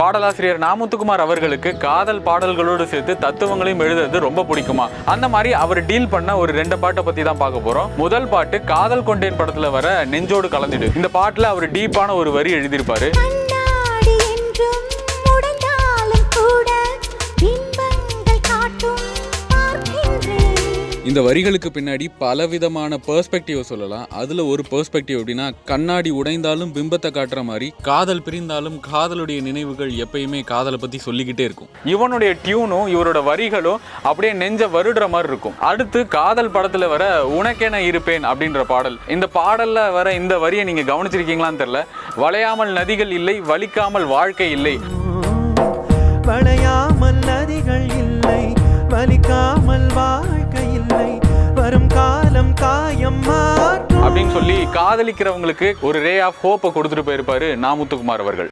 பாடலாசிரியர் நாமுத்துக்குமார் அவர்களுக்கு காதல் பாடல்களோடு சேர்த்து தத்துவங்களையும் எழுதுறது ரொம்ப பிடிக்குமா அந்த மாதிரி அவர் டீல் பண்ண ஒரு ரெண்டு பாட்டை பத்தி தான் பார்க்க போறோம் முதல் பாட்டு காதல் கொண்டேன் படத்துல வர நெஞ்சோடு கலந்துடு இந்த பாட்டுல அவர் டீப்பான ஒரு வரி எழுதியிருப்பாரு கண்ணாடி என்றும் உடைந்தாலும் கூட பிம்பங்கள் காட்டும் பார்க்கின்றேன் இந்த வரிகளுக்கு பின்னாடி பலவிதமான பெர்ஸ்பெக்டிவ் சொல்லலாம் அதுல ஒரு பெர்ஸ்பெக்டிவ் எப்படின்னா கண்ணாடி உடைந்தாலும் பிம்பத்தை காட்டுற மாதிரி காதல் பிரிந்தாலும் காதலுடைய நினைவுகள் எப்பயுமே காதலை பத்தி சொல்லிக்கிட்டே இருக்கும் இவனுடைய டியூனும் இவரோட வரிகளும் அப்படியே நெஞ்ச வருடுற மாதிரி இருக்கும் அடுத்து காதல் படத்துல வர உனக்கென இருப்பேன் அப்படின்ற பாடல் இந்த பாடல்ல வர இந்த வரியை நீங்க கவனிச்சிருக்கீங்களான்னு தெரியல வளையாமல் நதிகள் இல்லை வலிக்காமல் வாழ்க்கை இல்லை வளையாமல் நதிகள் இல்லை வலிக்காமல் வாழ்க்கை இல்லை வரும் காலம் காயம் மாற்றும் அப்படின்னு சொல்லி காதலிக்கிறவங்களுக்கு ஒரு ரே ஆஃப் ஹோப்பை கொடுத்துட்டு போயிருப்பாரு நாமுத்துக்குமார் அவர்கள்